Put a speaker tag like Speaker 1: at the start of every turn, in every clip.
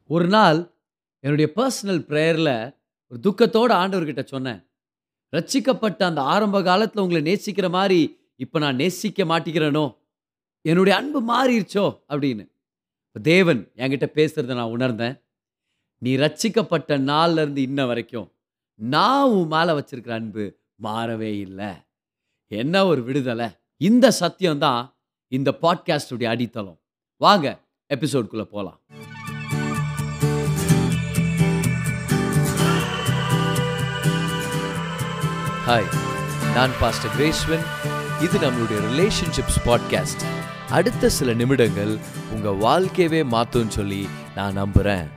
Speaker 1: ஒரு நாள் என்னுடைய பர்சனல் ப்ரேயரில் ஒரு துக்கத்தோட ஆண்டவர்கிட்ட சொன்னேன் ரட்சிக்கப்பட்ட அந்த ஆரம்ப காலத்தில் உங்களை நேசிக்கிற மாதிரி இப்போ நான் நேசிக்க மாட்டேங்கிறேனோ என்னுடைய அன்பு மாறிடுச்சோ அப்படின்னு இப்ப தேவன் என்கிட்ட பேசுறத நான் உணர்ந்தேன் நீ ரட்சிக்கப்பட்ட நாள்ல இருந்து இன்ன வரைக்கும் நான் உன் மேலே வச்சிருக்கிற அன்பு மாறவே இல்லை என்ன ஒரு விடுதலை இந்த சத்தியம் தான் இந்த பாட்காஸ்டுடைய அடித்தளம் வாங்க எபிசோட்குள்ளே போகலாம்
Speaker 2: ஹாய் நான் பாஸ்டர் கிரேஸ்வன் இது நம்மளுடைய ரிலேஷன்ஷிப்ஸ் பாட்காஸ்ட் அடுத்த சில நிமிடங்கள் உங்க வாழ்க்கையவே மாத்தும்னு சொல்லி நான் நம்புறேன்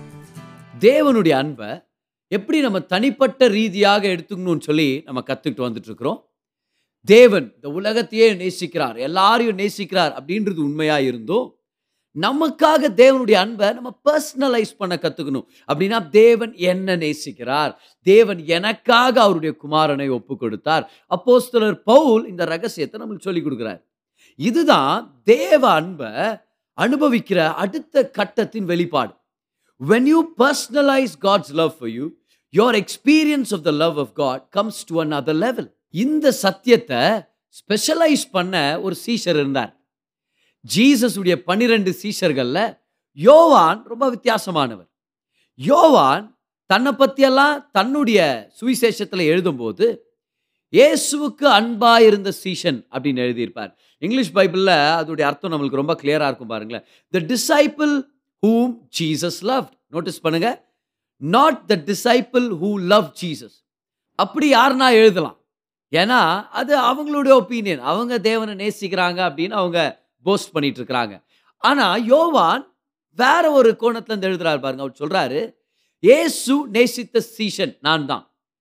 Speaker 1: தேவனுடைய அன்பை எப்படி நம்ம தனிப்பட்ட ரீதியாக எடுத்துக்கணும்னு சொல்லி நம்ம கற்றுக்கிட்டு வந்துட்டு இருக்கிறோம் தேவன் இந்த உலகத்தையே நேசிக்கிறார் எல்லாரையும் நேசிக்கிறார் அப்படின்றது உண்மையா இருந்தும் நமக்காக தேவனுடைய அன்பை நம்ம பர்சனலைஸ் பண்ண கற்றுக்கணும் அப்படின்னா தேவன் என்ன நேசிக்கிறார் தேவன் எனக்காக அவருடைய குமாரனை ஒப்பு கொடுத்தார் அப்போஸ்தலர் பவுல் இந்த ரகசியத்தை நம்மளுக்கு சொல்லி கொடுக்குறார் இதுதான் தேவ அன்பை அனுபவிக்கிற அடுத்த கட்டத்தின் வெளிப்பாடு when you personalize God's love for you, your experience of the love of God comes to another level. இந்த சத்தியத்தை ஸ்பெஷலைஸ் பண்ண ஒரு சீஷர் இருந்தார் ஜீசஸ் உடைய பன்னிரெண்டு சீஷர்கள்ல யோவான் ரொம்ப வித்தியாசமானவர் யோவான் தன்னை பற்றியெல்லாம் தன்னுடைய சுவிசேஷத்தில் எழுதும்போது இயேசுவுக்கு அன்பா இருந்த சீஷன் அப்படின்னு எழுதியிருப்பார் இங்கிலீஷ் பைபிளில் அதோடைய அர்த்தம் நம்மளுக்கு ரொம்ப கிளியராக இருக்கும் பாருங்களேன் the disciple whom Jesus loved notice பண்ணுங்க not the disciple who love Jesus அப்படி யாருன்னா எழுதலாம் ஏன்னா அது அவங்களுடைய ஒப்பீனியன் அவங்க தேவனை நேசிக்கிறாங்க அப்படின்னு அவங்க போஸ்ட் பண்ணிட்டு இருக்கிறாங்க ஆனா யோவான் வேற ஒரு கோணத்துல இருந்து எழுதுறாரு பாருங்க அவர் சொல்றாரு இயேசு நேசித்த சீஷன் நான் தான்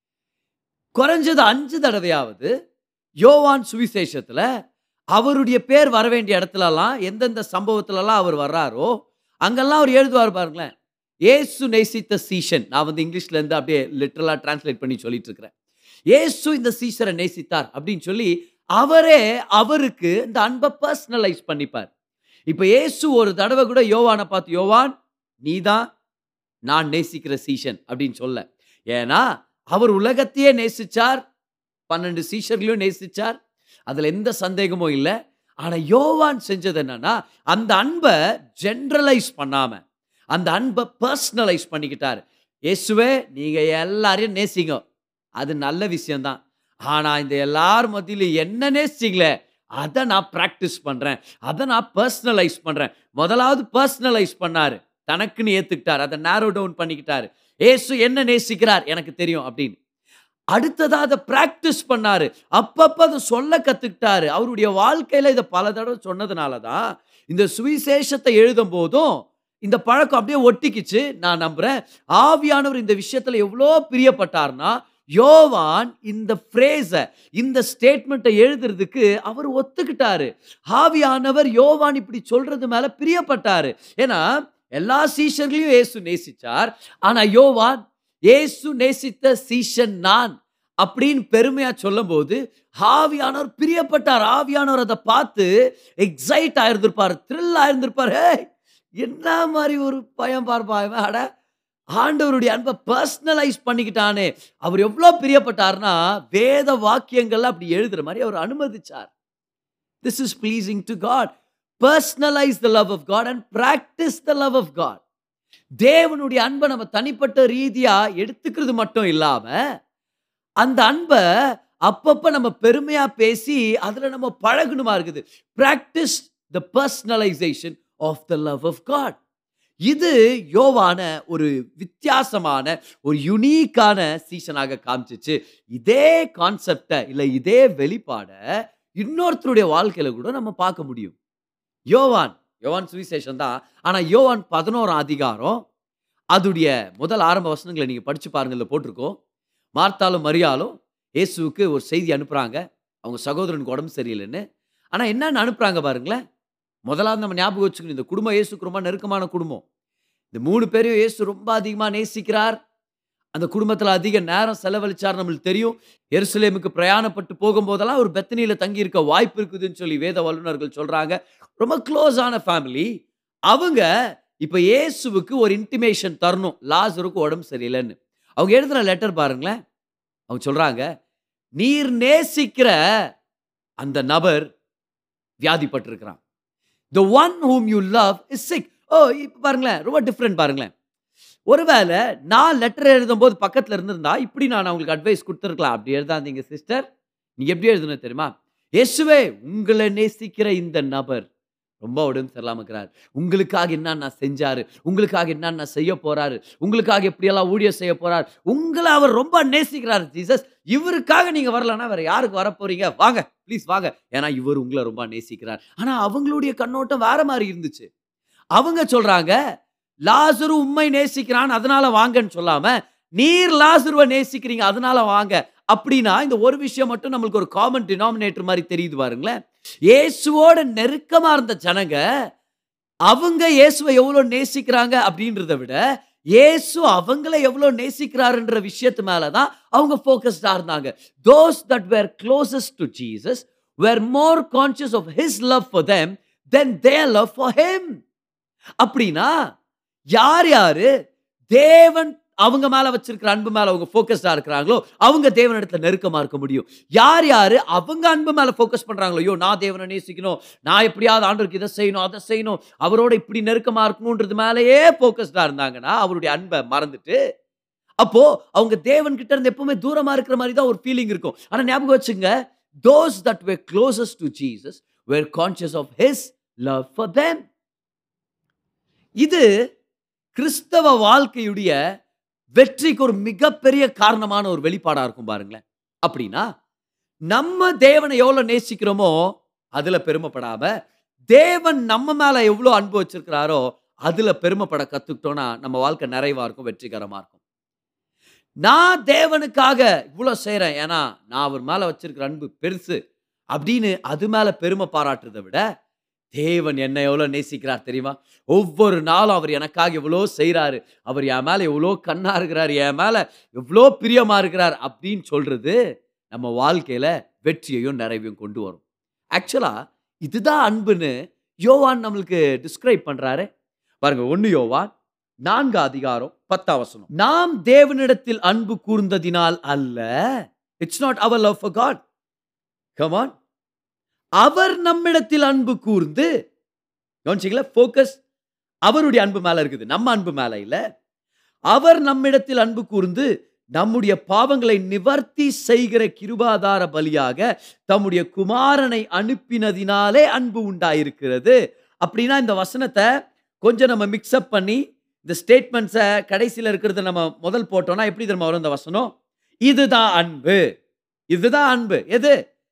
Speaker 1: குறைஞ்சது அஞ்சு தடவையாவது யோவான் சுவிசேஷத்துல அவருடைய பேர் வர வேண்டிய இடத்துலலாம் எந்தெந்த சம்பவத்துலலாம் அவர் வர்றாரோ அங்கெல்லாம் அவர் எழுதுவார் பாருங்களேன் ஏசு நேசித்த சீஷன் நான் வந்து இங்கிலீஷ்ல இருந்து அப்படியே லிட்டரலாக டிரான்ஸ்லேட் பண்ணி சொல்லிட்டு இருக்கிறேன் ஏசு இந்த சீஷரை நேசித்தார் அப்படின்னு சொல்லி அவரே அவருக்கு இந்த அன்பை பர்சனலைஸ் பண்ணிப்பார் இப்போ ஏசு ஒரு தடவை கூட யோவானை பார்த்து யோவான் நீதான் நான் நேசிக்கிற சீஷன் அப்படின்னு சொல்ல ஏன்னா அவர் உலகத்தையே நேசிச்சார் பன்னெண்டு சீஷர்களையும் நேசிச்சார் அதுல எந்த சந்தேகமும் இல்லை ஆனா யோவான் செஞ்சது என்னன்னா அந்த அன்பை ஜென்ரலைஸ் பண்ணாம அந்த அன்பை பர்சனலைஸ் பண்ணிக்கிட்டார் இயேசுவே நீங்க எல்லாரையும் நேசிங்க அது நல்ல விஷயம்தான் ஆனா இந்த எல்லார் மத்தியிலும் என்ன நேசிங்களே அதை நான் ப்ராக்டிஸ் பண்றேன் அதை நான் பர்சனலைஸ் பண்றேன் முதலாவது பர்சனலைஸ் பண்ணாரு தனக்குன்னு ஏத்துக்கிட்டார் அதை நேரோ டவுன் பண்ணிக்கிட்டாரு ஏசு என்ன நேசிக்கிறார் எனக்கு தெரியும் அப்படின்னு அடுத்ததா அதை பிராக்டிஸ் பண்ணாரு அப்பப்ப அதை சொல்ல கத்துக்கிட்டாரு அவருடைய வாழ்க்கையில இதை பல தடவை சொன்னதுனால தான் இந்த சுவிசேஷத்தை எழுதும் போதும் இந்த பழக்கம் அப்படியே ஒட்டிக்கிச்சு நான் நம்புறேன் ஆவியானவர் இந்த விஷயத்துல எவ்வளோ பிரியப்பட்டார்னா யோவான் இந்த ஃப்ரேஸை இந்த ஸ்டேட்மெண்ட்டை எழுதுறதுக்கு அவர் ஒத்துக்கிட்டாரு ஆவியானவர் யோவான் இப்படி சொல்றது மேல பிரியப்பட்டாரு ஏன்னா எல்லா சீஷர்களையும் இயேசு நேசிச்சார் ஆனா யோவான் இயேசு நேசித்த சீஷன் நான் அப்படின்னு பெருமையா சொல்லும்போது ஆவியானவர் பிரியப்பட்டார் ஆவியானவர் அதை பார்த்து எக்ஸைட் ஆயிருந்திருப்பார் த்ரில் ஆயிருந்திருப்பார் ஹே என்ன மாதிரி ஒரு பயம் பார்ப்பா இவன் அட ஆண்டவருடைய அன்பை பர்சனலைஸ் பண்ணிக்கிட்டானே அவர் எவ்வளோ பிரியப்பட்டார்னா வேத வாக்கியங்கள்லாம் அப்படி எழுதுற மாதிரி அவர் அனுமதிச்சார் this is pleasing to God personalise the love of God and practise the love of God தேவனுடைய அன்பை நம்ம தனிப்பட்ட ரீதியா எடுத்துக்கிறது மட்டும் இல்லாம அந்த அன்பை அப்பப்ப நம்ம பெருமையா பேசி அதுல நம்ம பழகணுமா இருக்குது practise the personalisation of the love of God இது யோவான ஒரு வித்தியாசமான ஒரு யுனீக்கான சீசனாக காமிச்சிச்சு இதே கான்செப்டை இல்லை இதே வெளிப்பாடை இன்னொருத்தருடைய வாழ்க்கையில கூட நம்ம பார்க்க முடியும் யோவான் யோவான் சுவிசேஷம் தான் ஆனா யோவான் பதினோராம் அதிகாரம் அதுடைய முதல் ஆரம்ப வசனங்களை நீங்க படிச்சு பாருங்க இதுல போட்டிருக்கோம் மார்த்தாலும் மரியாலும் இயேசுவுக்கு ஒரு செய்தி அனுப்புறாங்க அவங்க சகோதரனுக்கு உடம்பு சரியில்லைன்னு ஆனா என்னன்னு அனுப்புறாங்க பாருங்களேன் முதலாவது நம்ம ஞாபகம் வச்சுக்கணும் இந்த குடும்பம் இயேசுக்கு ரொம்ப நெருக்கமான குடும்பம் இந்த மூணு பேரையும் இயேசு ரொம்ப அதிகமாக நேசிக்கிறார் அந்த குடும்பத்தில் அதிக நேரம் செலவழிச்சார் நம்மளுக்கு தெரியும் எருசலேமுக்கு பிரயாணப்பட்டு போகும்போதெல்லாம் ஒரு பெத்தனியில் தங்கி இருக்க வாய்ப்பு இருக்குதுன்னு சொல்லி வேத வல்லுநர்கள் சொல்றாங்க ரொம்ப க்ளோஸான ஃபேமிலி அவங்க இப்போ இயேசுவுக்கு ஒரு இன்டிமேஷன் தரணும் லாசருக்கு உடம்பு சரியில்லைன்னு அவங்க எழுதுன லெட்டர் பாருங்களேன் அவங்க சொல்றாங்க நீர் நேசிக்கிற அந்த நபர் வியாதிப்பட்டிருக்கிறான் the one whom you love is sick ஓ இப்போ பாருங்களேன் ரொம்ப டிஃப்ரெண்ட் பாருங்களேன் ஒருவேளை நான் லெட்டர் எழுதும்போது பக்கத்தில் இருந்திருந்தா இப்படி நான் அவங்களுக்கு அட்வைஸ் கொடுத்துருக்கலாம் அப்படி எழுதாதீங்க சிஸ்டர் நீங்க எப்படி எழுதணும் தெரியுமா இயேசுவே உங்களை நேசிக்கிற இந்த நபர் ரொம்ப உடம்பு சரியில்லாம இருக்கிறார் உங்களுக்காக என்னென்ன செஞ்சாரு உங்களுக்காக என்னென்ன செய்ய போறாரு உங்களுக்காக எப்படியெல்லாம் ஊழியம் செய்ய போறாரு உங்களை அவர் ரொம்ப நேசிக்கிறார் ஜீசஸ் இவருக்காக நீங்க வரலன்னா வேற யாருக்கு வர போறீங்க வாங்க ப்ளீஸ் வாங்க ஏன்னா இவர் உங்களை ரொம்ப நேசிக்கிறார் ஆனா அவங்களுடைய கண்ணோட்டம் வேற மாதிரி இருந்துச்சு அவங்க சொல்றாங்க லாசரு உண்மை நேசிக்கிறான் அதனால வாங்கன்னு சொல்லாம நீர் லாசருவை நேசிக்கிறீங்க அதனால வாங்க அப்படின்னா இந்த ஒரு விஷயம் மட்டும் நம்மளுக்கு ஒரு காமன் டினாமினேட்டர் மாதிரி தெரியுது பாருங்களேன் இயேசுவோட நெருக்கமா இருந்த ஜனங்க அவங்க இயேசுவை எவ்வளவு நேசிக்கிறாங்க அப்படின்றத விட இயேசு அவங்கள எவ்வளவு நேசிக்கிறாருன்ற விஷயத்து மேலதான் அவங்க ஃபோக்கஸ்டா இருந்தாங்க those that were closest to Jesus were more conscious of his love for them then they love for him அப்படின்னா யார் யாரு தேவன் அவங்க மேல வச்சிருக்கிற அன்பு மேல அவங்க ஃபோக்கஸ்டா இருக்கிறாங்களோ அவங்க தேவனிடத்துல நெருக்கமா இருக்க முடியும் யார் யாரு அவங்க அன்பு மேல ஃபோக்கஸ் பண்றாங்களோ ஐயோ நான் தேவனை நேசிக்கணும் நான் எப்படியாவது ஆண்டவருக்கு இதை செய்யணும் அதை செய்யணும் அவரோட இப்படி நெருக்கமா இருக்கணும்ன்றது மேலேயே ஃபோக்கஸ்டா இருந்தாங்கன்னா அவருடைய அன்பை மறந்துட்டு அப்போ அவங்க தேவன் கிட்ட இருந்து எப்பவுமே தூரமா இருக்கிற மாதிரி தான் ஒரு ஃபீலிங் இருக்கும் ஆனா ஞாபகம் வச்சுங்க those that were closest to Jesus were conscious of his love for them இது கிறிஸ்தவ வாழ்க்கையுடைய வெற்றிக்கு ஒரு மிகப்பெரிய காரணமான ஒரு வெளிப்பாடா இருக்கும் பாருங்களேன் அப்படின்னா நம்ம தேவனை எவ்வளவு நேசிக்கிறோமோ அதுல பெருமைப்படாம தேவன் நம்ம மேல எவ்வளவு அன்பு வச்சிருக்கிறாரோ அதுல பெருமைப்பட கத்துக்கிட்டோம்னா நம்ம வாழ்க்கை நிறைவா இருக்கும் வெற்றிகரமா இருக்கும் நான் தேவனுக்காக இவ்வளவு செய்றேன் ஏன்னா நான் அவர் மேல வச்சிருக்கிற அன்பு பெருசு அப்படின்னு அது மேல பெருமை பாராட்டுறதை விட தேவன் என்னை எவ்வளோ நேசிக்கிறார் தெரியுமா ஒவ்வொரு நாளும் அவர் எனக்காக எவ்வளோ செய்கிறாரு அவர் என் மேலே எவ்வளோ கண்ணா இருக்கிறார் என் மேலே எவ்வளோ பிரியமா இருக்கிறார் அப்படின்னு சொல்றது நம்ம வாழ்க்கையில வெற்றியையும் நிறைவையும் கொண்டு வரும் ஆக்சுவலா இதுதான் அன்புன்னு யோவான் நம்மளுக்கு டிஸ்கிரைப் பண்றாரு பாருங்க ஒன்னு யோவான் நான்கு அதிகாரம் பத்தாம் வசனம் நாம் தேவனிடத்தில் அன்பு கூர்ந்ததினால் அல்ல it's not our love for God come on அவர் நம்மிடத்தில் அன்பு கூர்ந்து கவனிச்சிங்களா ஃபோக்கஸ் அவருடைய அன்பு மேல இருக்குது நம்ம அன்பு மேல இல்ல அவர் நம்மிடத்தில் அன்பு கூர்ந்து நம்முடைய பாவங்களை நிவர்த்தி செய்கிற கிருபாதார பலியாக தம்முடைய குமாரனை அனுப்பினதினாலே அன்பு உண்டாயிருக்கிறது அப்படின்னா இந்த வசனத்தை கொஞ்சம் நம்ம மிக்ஸ்அப் பண்ணி இந்த ஸ்டேட்மெண்ட்ஸை கடைசியில் இருக்கிறத நம்ம முதல் போட்டோம்னா எப்படி தெரியுமா வரும் இந்த வசனம் இதுதான் அன்பு இதுதான் அன்பு எது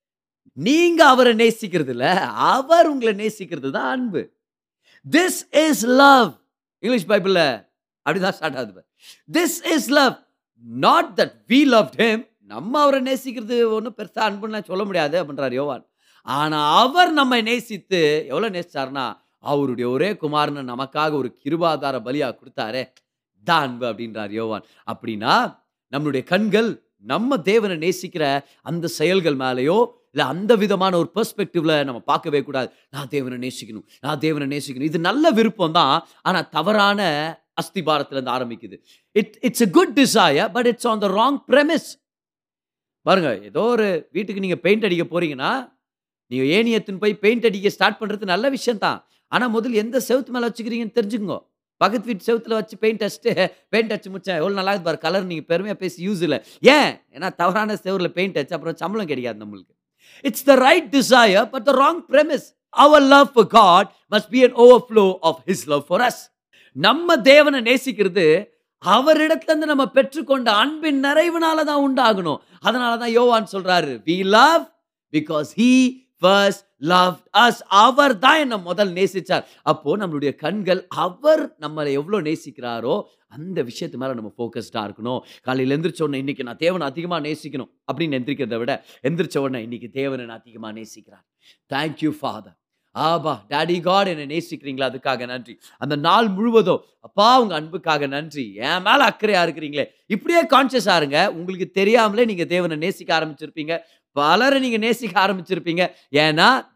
Speaker 1: நீங்க அவரை நேசிக்கிறது இல்ல அவர் உங்களை நேசிக்கிறது தான் அன்பு திஸ் இஸ் லவ் இங்கிலீஷ் பைபிள்ல அப்படிதான் ஸ்டார்ட் ஆகுது this is love not that we love him நம்ம அவரை நேசிக்கிறது ஒன்றும் பெருசா அன்புன்னு சொல்ல முடியாது அப்படின்றார் யோவான் ஆனா அவர் நம்மை நேசித்து எவ்வளவு நேசிச்சார்னா அவருடைய ஒரே குமாரனை நமக்காக ஒரு கிருபாதார பலியா கொடுத்தாரே தான் அன்பு அப்படின்றார் யோவான் அப்படின்னா நம்மளுடைய கண்கள் நம்ம தேவனை நேசிக்கிற அந்த செயல்கள் மேலேயோ இல்லை அந்த விதமான ஒரு பெர்ஸ்பெக்டிவ்ல நம்ம பார்க்கவே கூடாது நான் தேவனை நேசிக்கணும் நான் தேவனை நேசிக்கணும் இது நல்ல விருப்பம் தான் ஆனால் தவறான அஸ்திபாரத்துல இருந்து ஆரம்பிக்குது it it's a good desire but it's on the wrong premise பாருங்க ஏதோ ஒரு வீட்டுக்கு நீங்க பெயிண்ட் அடிக்க போறீங்கன்னா நீங்க ஏணி எடுத்துன்னு போய் பெயிண்ட் அடிக்க ஸ்டார்ட் பண்றது நல்ல விஷயம் தான் ஆனா முதல்ல எந்த செவுத்து மேல வச்சுக்கிறீங்கன்னு தெரிஞ்சுக்கோங்க பக்கத்து வீட்டு செவுத்துல வச்சு பெயிண்ட் அடிச்சுட்டு பெயிண்ட் அடிச்சு முடிச்சேன் எவ்வளோ நல்லா இருக்கு பாரு கலர் நீங்க பெருமையா பேசி யூஸ் இல்லை ஏன் ஏன்னா தவறான செவரில் பெயிண்ட் அடிச்சு அப்புறம் சம்பளம் கிடைக்காது நம்மளுக்கு it's the right desire but the wrong premise our love for God must be an overflow of his love for us நம்ம தேவனை நேசிக்கிறது அவரிடத்துல இருந்து நம்ம பெற்றுக்கொண்ட அன்பின் நிறைவுனால தான் உண்டாகணும் அதனால தான் யோவான் சொல்றாரு we love because he first loved us அவர் தான் என்ன முதல் நேசிச்சார் அப்போ நம்மளுடைய கண்கள் அவர் நம்மளை எவ்வளவு நேசிக்கிறாரோ அந்த விஷயத்து மேல நம்ம ஃபோக்கஸ்டா இருக்கணும் காலையில் எந்திரிச்ச உடனே இன்னைக்கு நான் தேவனை அதிகமா நேசிக்கணும் அப்படின்னு எந்திரிக்கிறத விட எந்திரிச்ச உடனே இன்னைக்கு தேவனை நான் அதிகமா நேசிக்கிறார் thank you father Abba daddy God என்னை நேசிக்கிறீங்களா அதுக்காக நன்றி அந்த நாள் முழுவதும் அப்பா உங்க அன்புக்காக நன்றி என் மேல அக்கறையா இருக்கிறீங்களே இப்படியே கான்சியஸா இருங்க உங்களுக்கு தெரியாமலே நீங்க தேவனை நேசிக்க ஆரம்பிச்சிருப்பீங்க பலரை நீங்க நேசிக்க ஆரம்பிச்சிருப்பீங்க ஏன்னா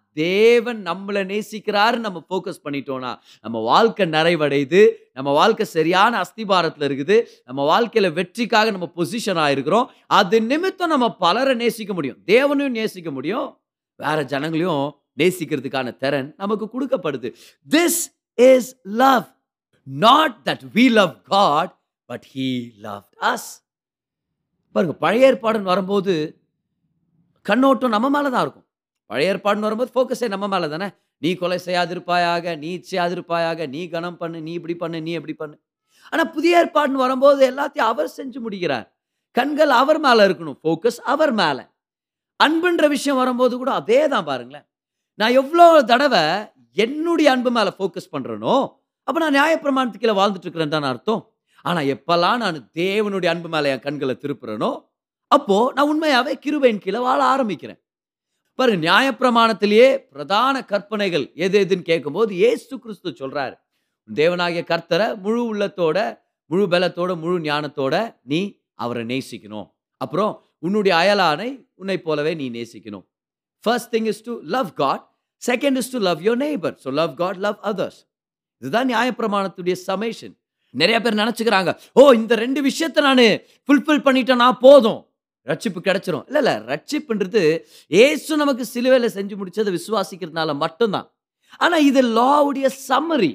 Speaker 1: தேவன் நம்மளை நேசிக்கிறாரு நம்ம ஃபோக்கஸ் பண்ணிட்டோம்னா நம்ம வாழ்க்கை நிறைவடையுது நம்ம வாழ்க்கை சரியான அஸ்திபாரத்தில் இருக்குது நம்ம வாழ்க்கையில வெற்றிக்காக நம்ம பொசிஷன் ஆயிருக்கிறோம் அது நிமித்தம் நம்ம பலரை நேசிக்க முடியும் தேவனையும் நேசிக்க முடியும் வேற ஜனங்களையும் நேசிக்கிறதுக்கான திறன் நமக்கு கொடுக்கப்படுது this is love not that we love God but he loved us பாருங்க பழைய ஏற்பாடுன்னு வரும்போது கண்ணோட்டம் நம்ம மேல தான் இருக்கும் பழைய ஏற்பாடுன்னு வரும்போது ஃபோக்கஸே நம்ம மேல தானே நீ கொலை செய்யாதிருப்பாயாக நீ செய்யாதிருப்பாயாக நீ கனம் பண்ணு நீ இப்படி பண்ணு நீ எப்படி பண்ணு ஆனா புதிய ஏற்பாடுன்னு வரும்போது எல்லாத்தையும் அவர் செஞ்சு முடிக்கிறார் கண்கள் அவர் மேல இருக்கணும் ஃபோக்கஸ் அவர் மேல அன்புன்ற விஷயம் வரும்போது கூட அதே தான் பாருங்களேன் நான் எவ்வளோ தடவை என்னுடைய அன்பு மேல ஃபோக்கஸ் பண்றேனோ அப்ப நான் நியாயப்பிரமாணத்துக்கு கீழே வாழ்ந்துட்டு இருக்கிறேன் தான் அர்த்தம் ஆனா எப்பெல்லாம் நான் தேவனுடைய அன்பு மேல என் கண்களை திருப்புறேனோ அப்போ நான் உண்மையாவே கிருபையின் கீழே வாழ ஆரம்பிக்கிறேன் பாருங்க நியாயப்பிரமாணத்திலேயே பிரதான கற்பனைகள் எது எதுன்னு கேட்கும்போது ஏசு கிறிஸ்து சொல்றாரு தேவனாகிய கர்த்தரை முழு உள்ளத்தோட முழு பலத்தோட முழு ஞானத்தோட நீ அவரை நேசிக்கணும் அப்புறம் உன்னுடைய அயலானை உன்னை போலவே நீ நேசிக்கணும் first thing is to love God second is to love your neighbour so love God love others இதுதான் நியாயப்பிரமாணத்துடைய சமேஷன் நிறைய பேர் நினச்சிக்கிறாங்க ஓ இந்த ரெண்டு விஷயத்தை நான் ஃபுல்ஃபில் பண்ணிட்டேன்னா போதும் ரட்சிப்பு கிடைச்சிரும் இல்லை இல்லை ரட்சிப்புன்றது ஏசு நமக்கு சிலுவையில் செஞ்சு முடிச்சதை விசுவாசிக்கிறதுனால மட்டும்தான் ஆனால் இது லாவுடைய சம்மரி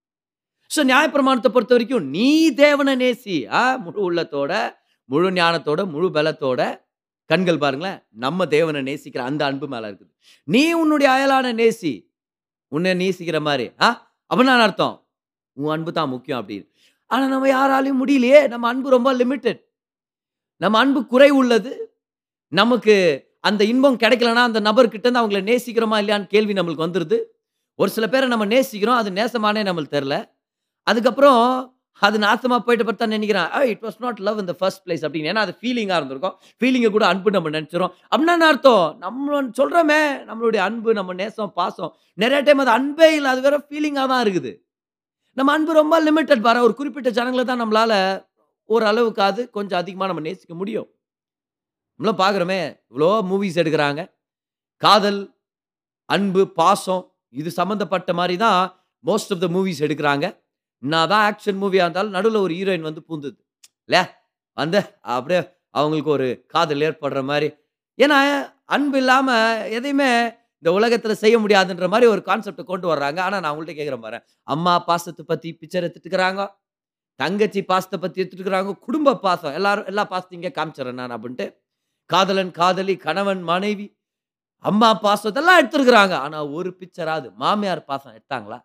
Speaker 1: ஸோ நியாயப்பிரமாணத்தை பொறுத்த வரைக்கும் நீ தேவனை நேசி ஆ முழு உள்ளத்தோட முழு ஞானத்தோட முழு பலத்தோட கண்கள் பாருங்களேன் நம்ம தேவனை நேசிக்கிற அந்த அன்பு மேல இருக்குது நீ உன்னுடைய அயலான நேசி உன்னை நேசிக்கிற மாதிரி ஆ அப்படின்னா அர்த்தம் உன் அன்பு தான் முக்கியம் அப்படின்னு ஆனா நம்ம யாராலையும் முடியலையே நம்ம அன்பு ரொம்ப லிமிட்டெட் நம்ம அன்பு குறை உள்ளது நமக்கு அந்த இன்பம் கிடைக்கலனா அந்த நபர்கிட்ட இருந்து அவங்கள நேசிக்கிறோமா இல்லையான்னு கேள்வி நம்மளுக்கு வந்துடுது ஒரு சில பேரை நம்ம நேசிக்கிறோம் அது நேசமானே நம்மளுக்கு தெரில அதுக்கப்புறம் அது நாசமா போயிட்டு பார்த்தா நினைக்கிறேன் it was not love in the first place அப்படின்னு ஏன்னா அது ஃபீலிங்காக இருந்திருக்கும் ஃபீலிங்கை கூட அன்பு நம்ம நினச்சிரும் அப்படின்னா என்ன அர்த்தம் நம்ம சொல்கிறோமே நம்மளுடைய அன்பு நம்ம நேசம் பாசம் நிறைய டைம் அது அன்பே இல்லை அது வேற ஃபீலிங்காக தான் இருக்குது நம்ம அன்பு ரொம்ப லிமிட்டட் பாரு ஒரு குறிப்பிட்ட ஜனங்களை தான் நம்மளால ஒரு அளவுக்காவது கொஞ்சம் அதிகமாக நம்ம நேசிக்க முடியும் நம்மளும் பார்க்குறோமே இவ்வளோ மூவிஸ் எடுக்கிறாங்க காதல் அன்பு பாசம் இது சம்மந்தப்பட்ட மாதிரி தான் மோஸ்ட் ஆஃப் த மூவிஸ் எடுக்கிறாங்க நான் தான் ஆக்ஷன் மூவியாக இருந்தாலும் நடுவில் ஒரு ஹீரோயின் வந்து பூந்துது இல்ல வந்து அப்படியே அவங்களுக்கு ஒரு காதல் ஏற்படுற மாதிரி ஏன்னா அன்பு இல்லாமல் எதையுமே இந்த உலகத்தில் செய்ய முடியாதுன்ற மாதிரி ஒரு கான்செப்டை கொண்டு வர்றாங்க ஆனால் நான் உங்கள்கிட்ட கேட்குறேன் பாரு அம்மா பாசத்தை பற்றி பிக்சர் எடுத்துட்டுக்கிறாங்க தங்கச்சி பாசத்தை பற்றி எடுத்துட்டுக்கிறாங்க குடும்ப பாசம் எல்லாரும் எல்லா பாசத்தையும் இங்கே காமிச்சிடறேன் நான் அப்படின்ட்டு காதலன் காதலி கணவன் மனைவி அம்மா பாசம் இதெல்லாம் எடுத்துருக்குறாங்க ஆனால் ஒரு பிக்சராது மாமியார் பாசம் எடுத்தாங்களா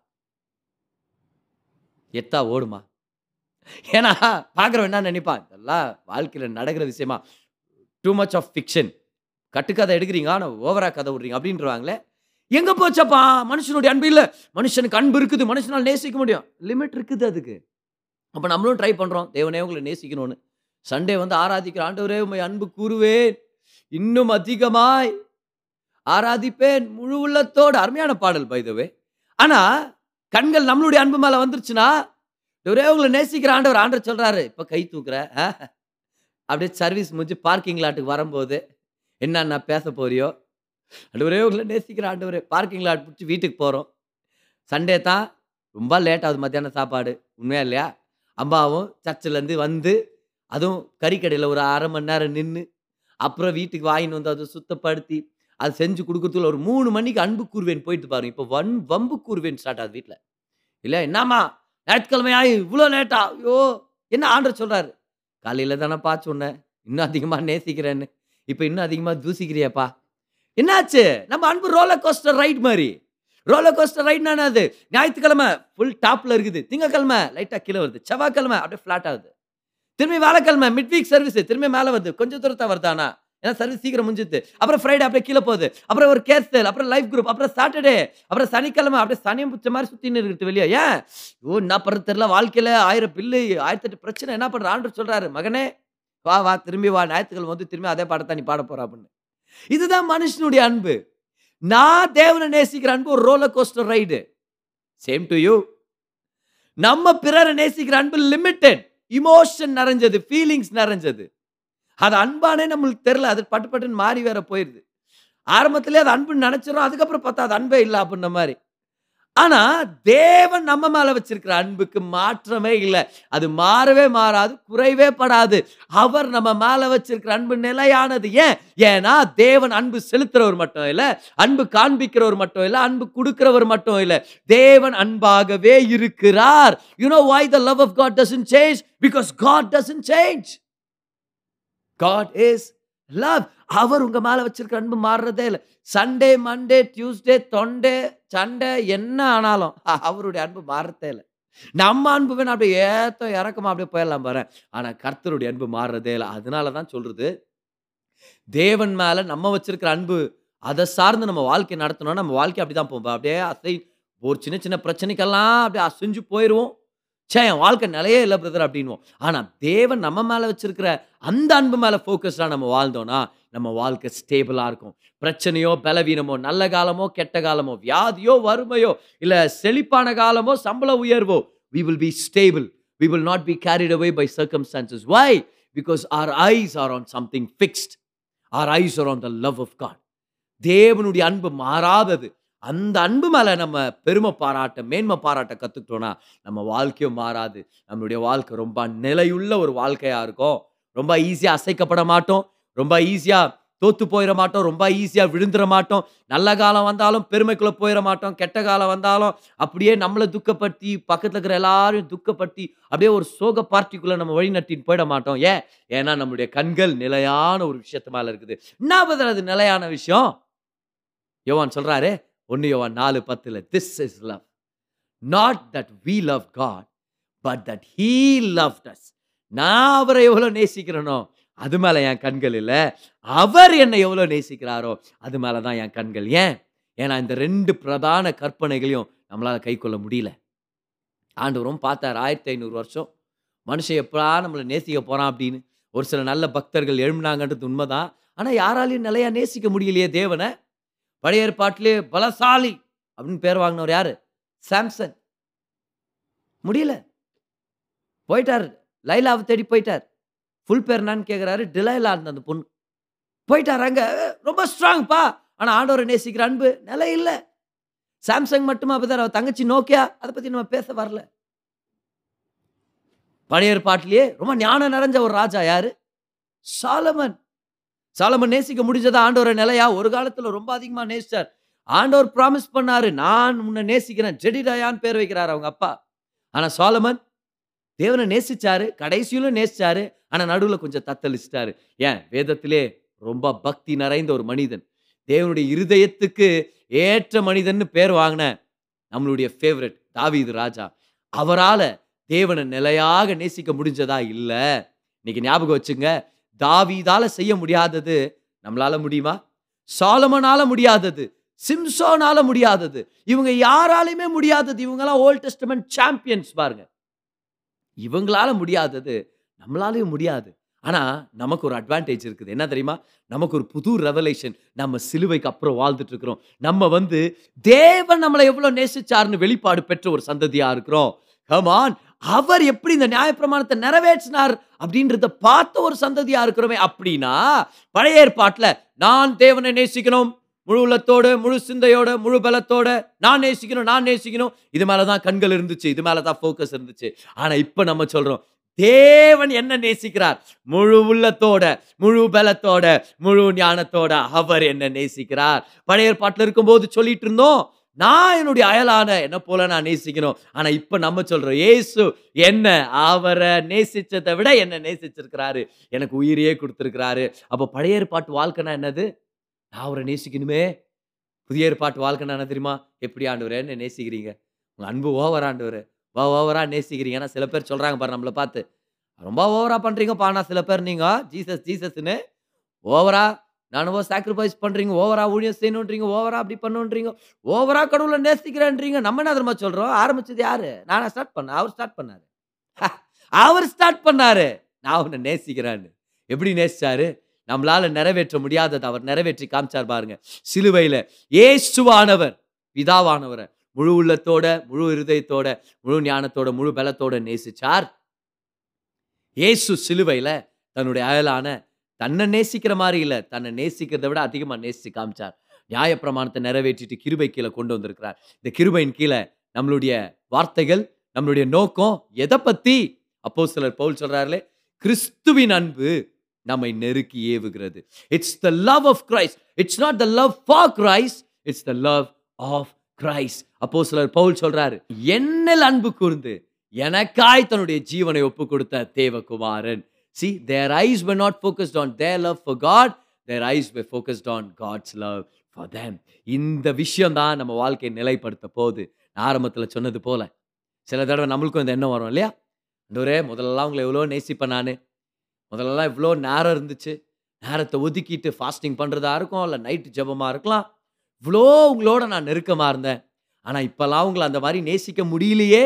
Speaker 1: எத்தா ஓடுமா ஏன்னா பார்க்குறவன் என்ன நினைப்பான் இதெல்லாம் வாழ்க்கையில் நடக்கிற விஷயமா டூ மச் ஆஃப் ஃபிக்ஷன் கட்டுக்கதை எடுக்கிறீங்க ஆனால் ஓவரா கதை விடுறீங்க அப்படின்றவாங்களே எங்கே போச்சப்பா மனுஷனுடைய அன்பு இல்லை மனுஷனுக்கு அன்பு இருக்குது மனுஷனால் நேசிக்க முடியும் லிமிட் இருக்குது அதுக்கு அப்போ நம்மளும் ட்ரை பண்ணுறோம் தேவனே உங்களை நேசிக்கணும்னு சண்டே வந்து ஆராதிக்கிற ஆண்டவரே உண்மை அன்பு கூறுவேன் இன்னும் அதிகமாய் ஆராதிப்பேன் முழு உள்ளத்தோடு அருமையான பாடல் பைதவே ஆனால் கண்கள் நம்மளுடைய அன்பு மேலே வந்துருச்சுன்னா ஒரே உங்களை நேசிக்கிற ஆண்டவர் ஆண்டவர் சொல்கிறாரு இப்போ கை தூக்குற ஆ? அப்படியே சர்வீஸ் முடிஞ்சு பார்க்கிங் லாட்டுக்கு வரும்போது என்னென்ன பேச போறியோ ஆண்டவரே உங்களை நேசிக்கிற ஆண்டவரே பார்க்கிங் லாட் பிடிச்சி வீட்டுக்கு போகிறோம் சண்டே தான் ரொம்ப லேட் ஆகுது மத்தியானம் சாப்பாடு உண்மையா இல்லையா அம்மாவும் சர்ச்சிலேருந்து வந்து அதுவும் கறிக்கடையில் ஒரு அரை மணி நேரம் நின்று அப்புறம் வீட்டுக்கு வாங்கின்னு வந்து அதை சுத்தப்படுத்தி அது செஞ்சு கொடுக்கறதுக்குள்ள ஒரு மூணு மணிக்கு அன்பு கூறுவேன் போயிட்டு பாருங்க இப்போ வன் வம்பு கூறுவேன் ஸ்டார்ட் ஆகுது வீட்டில் இல்லை என்னம்மா ஞாயிற்றுக்கிழமையா இவ்வளோ லேட்டா ஐயோ என்ன ஆண்டர் சொல்கிறாரு காலையில் தானே பா சொன்னேன் இன்னும் அதிகமாக நேசிக்கிறேன்னு இப்போ இன்னும் அதிகமாக தூசிக்கிறியாப்பா என்னாச்சு நம்ம அன்பு ரோலர் கோஸ்டர் ரைட் மாதிரி ரோலர் கோஸ்டர் ரைட்னா அது ஞாயிற்றுக்கிழமை ஃபுல் டாப்ல இருக்குது திங்கக்கிழமை லைட்டாக கீழே வருது செவ்வாய்க்கிழமை அப்படியே ஃப்ளாட் ஆகுது திரும்பி வேலைக்கிழமை மிட் வீக் சர்வீஸ் திரும்பி மேலே வருது கொஞ்சம் தூரத்தா வருதானா ஏன்னா சர்வீஸ் சீக்கிரம் முடிஞ்சுது அப்புறம் ஃப்ரைடே அப்படியே கீழே போகுது அப்புறம் ஒரு கேர்சல் அப்புறம் லைஃப் குரூப் அப்புறம் சாட்டர்டே அப்புறம் சனிக்கிழமை அப்படியே சனியம் பிடிச்ச மாதிரி சுற்றின்னு இருக்குது வெளியே ஏன் ஓ என்ன பண்ணுறது தெரியல வாழ்க்கையில் ஆயிரம் பில்லு ஆயிரத்தெட்டு பிரச்சனை என்ன பண்ணுற ஆண்டு சொல்கிறாரு மகனே வா வா திரும்பி வா ஞாயிற்றுக்கிழமை வந்து திரும்பி அதே பாடத்தை நீ பாட போற அப்படின்னு இதுதான் மனுஷனுடைய அன்பு நான் தேவனை நேசிக்கிற அன்பு ஒரு roller coaster ride same to you நம்ம பிறரை நேசிக்கிற அன்பு லிமிட்டெட் இமோஷன் நிறைஞ்சது ஃபீலிங்ஸ் நிறைஞ்சது அது அன்பானே நம்மளுக்கு தெரியல அது பட்டு பட்டுன்னு மாறி வேற போயிடுது ஆரம்பத்திலே அது அன்புன்னு நினைச்சிடும் அதுக்கப்புறம் பார்த்தா அது அன்பே இல்லை அப்படின்ன மாதிரி ஆனா தேவன் நம்ம மேல வச்சிருக்கிற அன்புக்கு மாற்றமே இல்லை அது மாறவே மாறாது குறைவே படாது அவர் நம்ம மேல வச்சிருக்கிற அன்பு நிலையானது ஏன் ஏன்னா தேவன் அன்பு செலுத்துறவர் மட்டும் இல்ல அன்பு காண்பிக்கிறவர் மட்டும் இல்ல அன்பு கொடுக்கிறவர் மட்டும் இல்ல தேவன் அன்பாகவே இருக்கிறார் you know why the love of god doesn't change because god doesn't change god is love அவர் உங்க மேல வச்சிருக்கிற அன்பு மாறுறதே இல்லை Sunday Monday Tuesday Thursday Sunday என்ன ஆனாலும் அவருடைய அன்பு மாறுறதே இல்லை நம்ம அன்பு வேணா அப்படியே ஏத்தம் இறக்கமா அப்படியே போயிடலாம் பாரு ஆனா கர்த்தருடைய அன்பு மாறுறதே இல்லை அதனால தான் சொல்றது தேவன் மேல நம்ம வச்சிருக்கிற அன்பு அதை சார்ந்து நம்ம வாழ்க்கை நடத்தணும் நம்ம வாழ்க்கை அப்படிதான் போகும் அப்படியே அசை ஒரு சின்ன சின்ன பிரச்சனைக்கெல்லாம் அப்படியே அசைஞ்சு போயிடுவோம் சே என் வாழ்க்கை நிலையே இல்லை பிரதர் அப்படின்வோம் ஆனா தேவன் நம்ம மேல வச்சிருக்கிற அந்த அன்பு மேல ஃபோக்கஸ்டா நம்ம வாழ்ந்தோம்னா நம்ம வாழ்க்கை ஸ்டேபிளா இருக்கும் பிரச்சனையோ பலவீனமோ நல்ல காலமோ கெட்ட காலமோ வியாதியோ வறுமையோ இல்ல செழிப்பான காலமோ சம்பள உயர்வோ we will be stable we will not be carried away by circumstances why because our eyes are on something fixed our eyes are on the love of god தேவனுடைய அன்பு மாறாதது அந்த அன்பு மேல நம்ம பெருமை பாராட்ட மேன்மை பாராட்ட கத்துக்கிட்டோம்னா நம்ம வாழ்க்கையும் மாறாது நம்மளுடைய வாழ்க்கை ரொம்ப நிலையுள்ள ஒரு வாழ்க்கையா இருக்கும் ரொம்ப ஈஸியா அசைக்கப்பட மாட்டோம் ரொம்ப ஈஸியா தோத்து போயிட மாட்டோம் ரொம்ப ஈஸியா விழுந்துட மாட்டோம் நல்ல காலம் வந்தாலும் பெருமைக்குள்ள போயிட மாட்டோம் கெட்ட காலம் வந்தாலும் அப்படியே நம்மளை துக்கப்படுத்தி பக்கத்துல இருக்கிற எல்லாரையும் துக்கப்படுத்தி அப்படியே ஒரு சோக பார்ட்டிக்குள்ள நம்ம வழி நட்டின்னு போயிட மாட்டோம் ஏன் ஏன்னா நம்மளுடைய கண்கள் நிலையான ஒரு விஷயத்து மேல இருக்குது என்ன பதில் அது நிலையான விஷயம் யோவான் சொல்றாரு ஒன்னு யோவான் நாலு பத்துல this is love not that we love God but that he love us நான் அவரை எவ்வளவு நேசிக்கிறேனோ அது மேல என் கண்கள் இல்லை அவர் என்னை எவ்வளவு நேசிக்கிறாரோ அது மேல தான் என் கண்கள் ஏன் ஏன்னா இந்த ரெண்டு பிரதான கற்பனைகளையும் நம்மளால கை கொள்ள முடியல ஆண்டவரும் பார்த்தார் ஆயிரத்தி ஐநூறு வருஷம் மனுஷன் எப்படா நம்மளை நேசிக்க போறான் அப்படின்னு ஒரு சில நல்ல பக்தர்கள் எழும்பினாங்கன்றது உண்மைதான் ஆனா யாராலையும் நிலையா நேசிக்க முடியலையே தேவனை பழைய ஏற்பாட்டிலே பலசாலி அப்படின்னு பேர் வாங்கினவர் யாரு சாம்சன் முடியல போயிட்டார் லைலாவை தேடி போயிட்டார் ஃபுல் பேர் என்னன்னு கேட்குறாரு டிலைலா இருந்த அந்த பொண்ணு போயிட்டார் அங்க ரொம்ப ஸ்ட்ராங்ப்பா ஆனா ஆண்டவரை நேசிக்கிற அன்பு நிலை இல்லை சாம்சங் மட்டுமா அப்பதான் அவ தங்கச்சி நோக்கியா அதை பத்தி நம்ம பேச வரல பழைய ஏற்பாட்டிலேயே ரொம்ப ஞானம் நிறைஞ்ச ஒரு ராஜா யாரு சாலமன் சாலமன் நேசிக்க முடிஞ்சதா ஆண்டவரை நிலையா ஒரு காலத்துல ரொம்ப அதிகமா நேசிச்சார் ஆண்டவர் ப்ராமிஸ் பண்ணாரு நான் உன்னை நேசிக்கிறேன் ஜெடிடாயான்னு பேர் வைக்கிறார் அவங்க அப்பா ஆனா சாலமன் தேவனை நேசிச்சாரு கடைசியிலும் நேசிச்சாரு ஆனா நடுவுல கொஞ்சம் தத்தளிச்சிட்டாரு ஏன் வேதத்திலே ரொம்ப பக்தி நிறைந்த ஒரு மனிதன் தேவனுடைய இருதயத்துக்கு ஏற்ற மனிதன்னு பேர் வாங்கின நம்மளுடைய ஃபேவரட் தாவீது ராஜா அவரால தேவனை நிலையாக நேசிக்க முடிஞ்சதா இல்ல இன்னைக்கு ஞாபகம் வச்சுங்க தாவீதால செய்ய முடியாதது நம்மளால முடியுமா சாலமனால முடியாதது சிம்சோனால முடியாதது இவங்க யாராலையுமே முடியாதது இவங்கெல்லாம் ஓல்ட் டெஸ்டமெண்ட் சாம்பியன்ஸ் பாருங்க இவங்களால முடியாதது நம்மளாலையும் முடியாது ஆனா நமக்கு ஒரு அட்வான்டேஜ் இருக்குது என்ன தெரியுமா நமக்கு ஒரு புது ரெவலேஷன் நம்ம சிலுவைக்கு அப்புறம் வாழ்ந்துட்டு இருக்கிறோம் நம்ம வந்து தேவன் நம்மளை எவ்வளவு நேசிச்சாருன்னு வெளிப்பாடு பெற்ற ஒரு சந்ததியா இருக்கிறோம் கமான் அவர் எப்படி இந்த நியாயப்பிரமாணத்தை நிறைவேற்றினார் அப்படின்றத பார்த்த ஒரு சந்ததியா இருக்கிறோமே அப்படின்னா பழைய ஏற்பாட்டுல நான் தேவனை நேசிக்கணும் முழு உள்ளத்தோட முழு சிந்தையோட முழு பலத்தோட நான் நேசிக்கணும் நான் நேசிக்கணும் இது மேலதான் கண்கள் இருந்துச்சு இது மேலதான் ஃபோக்கஸ் இருந்துச்சு ஆனா இப்ப நம்ம சொல்றோம் தேவன் என்ன நேசிக்கிறார் முழு உள்ளத்தோட முழு பலத்தோட முழு ஞானத்தோட அவர் என்ன நேசிக்கிறார் பழைய ஏற்பாட்டுல இருக்கும்போது சொல்லிட்டு இருந்தோம் நான் என்னுடைய அயலான என்ன போல நான் நேசிக்கணும் ஆனா இப்ப நம்ம சொல்றோம் ஏசு என்ன அவரை நேசிச்சதை விட என்ன நேசிச்சிருக்கிறாரு எனக்கு உயிரையே கொடுத்திருக்கிறாரு அப்ப பழைய ஏற்பாட்டு வாழ்க்கைனா என்னது நான் அவரை நேசிக்கணுமே புதிய ஏற்பாட்டு வாழ்க்கைனா என்ன தெரியுமா எப்படி ஆண்டவரே என்ன நேசிக்கிறீங்க உங்க அன்பு ஓவர் ஆண்டவர் வா ஓவரா நேசிக்கிறீங்க ஏன்னா சில பேர் சொல்றாங்க பாரு நம்மளை பார்த்து ரொம்ப ஓவரா பண்றீங்கப்பா ஆனா சில பேர் நீங்க ஜீசஸ் ஜீசஸ்னு ஓவரா நானுவோ சாக்ரிஃபைஸ் பண்றீங்க ஓவரா ஊழியம் செய்யணுன்றீங்க ஓவரா அப்படி பண்ணுன்றீங்க ஓவரா கடவுளை நேசிக்கிறேன்றீங்க நம்ம என்ன தெரியுமா சொல்றோம் ஆரம்பிச்சது யாரு நானா ஸ்டார்ட் பண்ண அவர் ஸ்டார்ட் பண்ணாரு அவர் ஸ்டார்ட் பண்ணாரு நான் உன்னை நேசிக்கிறேன்னு எப்படி நேசிச்சாரு நம்மளால நிறைவேற்ற முடியாததை அவர் நிறைவேற்றி காமிச்சார் பாருங்க சிலுவையில ஏசுவானவர் பிதாவானவரை முழு உள்ளத்தோட முழு இருதயத்தோட முழு ஞானத்தோட முழு பலத்தோட நேசிச்சார் இயேசு சிலுவையில தன்னுடைய அயலான தன்னை நேசிக்கிற மாதிரி இல்லை தன்னை நேசிக்கிறதை விட அதிகமாக நேசித்து காமிச்சார் நியாயப்பிரமாணத்தை நிறைவேற்றிட்டு கிருபை கீழே கொண்டு வந்திருக்கிறார் இந்த கிருபையின் கீழே நம்மளுடைய வார்த்தைகள் நம்மளுடைய நோக்கம் எதை பற்றி அப்போ சிலர் பவுல் சொல்றாருலே கிறிஸ்துவின் அன்பு நம்மை நெருக்கி ஏவுகிறது it's the love of Christ it's not the love for Christ it's the love of Christ அப்போ சிலர் பவுல் சொல்றாரு என்னில் அன்பு கூர்ந்து எனக்காய் தன்னுடைய ஜீவனை ஒப்பு கொடுத்த தேவகுமாரன் see their eyes were not focused on their love for god their eyes were focused on god's love for them இந்த விஷயம் தான் நம்ம வாழ்க்கையை நிலைப்படுத்த போகுது நான் ஆரம்பத்தில் சொன்னது போல சில தடவை நம்மளுக்கும் இந்த எண்ணம் வரும் இல்லையா ஒரே முதல்லலாம் உங்களை எவ்வளோ நேசிப்பேன் நான் முதல்லலாம் இவ்வளோ நேரம் இருந்துச்சு நேரத்தை ஒதுக்கிட்டு ஃபாஸ்டிங் பண்ணுறதா இருக்கும் இல்லை நைட்டு ஜெபமாக இருக்கலாம் இவ்வளோ உங்களோட நான் நெருக்கமாக இருந்தேன் ஆனால் இப்போல்லாம் உங்களை அந்த மாதிரி நேசிக்க முடியலையே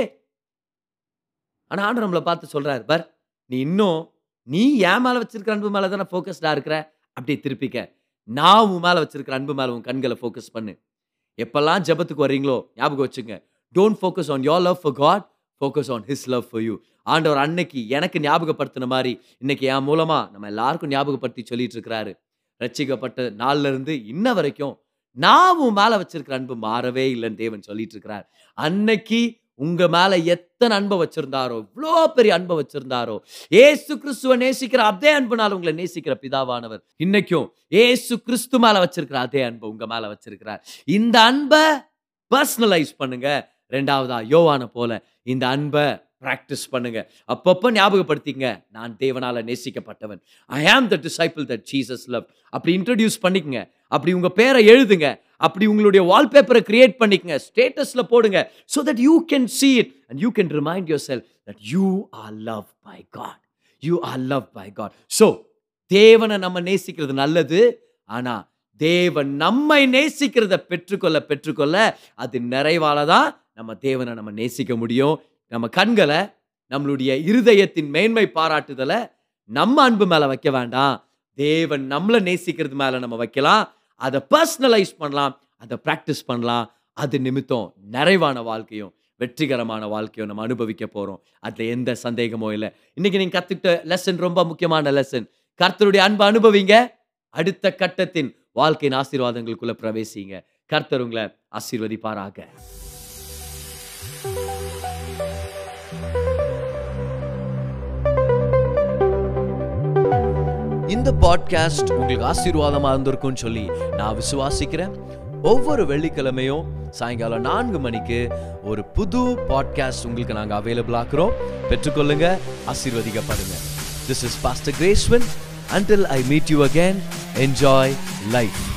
Speaker 1: ஆனால் ஆண்டு நம்மளை பார்த்து சொல்கிறார் பர் நீ இன்னும் நீ என் மேலே வச்சிருக்கிற அன்பு மேலே தானே ஃபோக்கஸ்டாக இருக்கிற அப்படி திருப்பிக்க நான் உன் மேலே வச்சிருக்கிற அன்பு மேலே உன் கண்களை ஃபோக்கஸ் பண்ணு எப்பெல்லாம் ஜெபத்துக்கு வர்றீங்களோ ஞாபகம் வச்சுங்க don't focus on your love for God focus on his love for you ஆண்டவர் அன்னைக்கு எனக்கு ஞாபகப்படுத்தின மாதிரி இன்னைக்கு என் மூலமா நம்ம எல்லாருக்கும் ஞாபகப்படுத்தி சொல்லிட்டு இருக்கிறாரு ரட்சிக்கப்பட்ட நாள்ல இருந்து இன்ன வரைக்கும் நான் உன் மேல வச்சிருக்கிற அன்பு மாறவே இல்லைன்னு தேவன் சொல்லிட்டு இருக்கிறார் அன்னைக்கு உங்க மேல எத்தனை அன்பை வச்சிருந்தாரோ இவ்வளோ பெரிய அன்பை வச்சிருந்தாரோ ஏசு கிறிஸ்துவ நேசிக்கிற அதே அன்புனால உங்களை நேசிக்கிற பிதாவானவர் இன்னைக்கும் ஏசு கிறிஸ்து மேல வச்சிருக்கிற அதே அன்பை உங்க மேல வச்சிருக்கிறார் இந்த அன்பை பர்சனலைஸ் பண்ணுங்க ரெண்டாவதா யோவான போல இந்த அன்பை ப்ராக்டிஸ் பண்ணுங்க அப்பப்போ ஞாபகப்படுத்திங்க நான் தேவனால நேசிக்கப்பட்டவன் I am the disciple that Jesus love அப்படி இன்ட்ரடியூஸ் பண்ணிக்கங்க அப்படி உங்க பேரை எழுதுங்க அப்படி உங்களுடைய வால்பேப்பரை கிரியேட் பண்ணிக்கங்க ஸ்டேட்டஸ்ல போடுங்க so that you can see it and you can remind yourself that you are loved by God. You are loved by God. So தேவனை நம்ம நேசிக்கிறது நல்லது ஆனா தேவன் நம்மை நேசிக்கிறத பெற்றுக்கொள்ள பெற்றுக்கொள்ள அது நிறைவால தான் நம்ம தேவனை நம்ம நேசிக்க முடியும் நம்ம கண்களை நம்மளுடைய இருதயத்தின் மேன்மை பாராட்டுதலை நம்ம அன்பு மேல வைக்க வேண்டாம் தேவன் நம்மளை நேசிக்கிறது மேல நம்ம வைக்கலாம் அதை பர்சனலைஸ் பண்ணலாம் அதை ப்ராக்டிஸ் பண்ணலாம் அது நிமித்தம் நிறைவான வாழ்க்கையும் வெற்றிகரமான வாழ்க்கையும் நம்ம அனுபவிக்க போறோம் அதுல எந்த சந்தேகமும் இல்லை இன்னைக்கு நீங்க கத்துக்கிட்ட லெசன் ரொம்ப முக்கியமான லெசன் கர்த்தருடைய அன்பை அனுபவிங்க அடுத்த கட்டத்தின் வாழ்க்கையின் ஆசீர்வாதங்களுக்குள்ள பிரவேசிங்க கர்த்தர் உங்களை ஆசீர்வதிப்பாராக
Speaker 2: இந்த பாட்காஸ்ட் உங்களுக்கு ஆசீர்வாதமா இருந்திருக்கும்னு சொல்லி நான் விசுவாசிக்கிறேன் ஒவ்வொரு வெள்ளிக்கிழமையும் சாயங்காலம் நான்கு மணிக்கு ஒரு புது பாட்காஸ்ட் உங்களுக்கு நாங்கள் அவைலபிள் ஆக்குறோம் பெற்றுக்கொள்ளுங்க ஆசீர்வதிக்கப்படுங்க திஸ் இஸ் பாஸ்டர் கிரேஸ்வன் until I meet you again, enjoy life.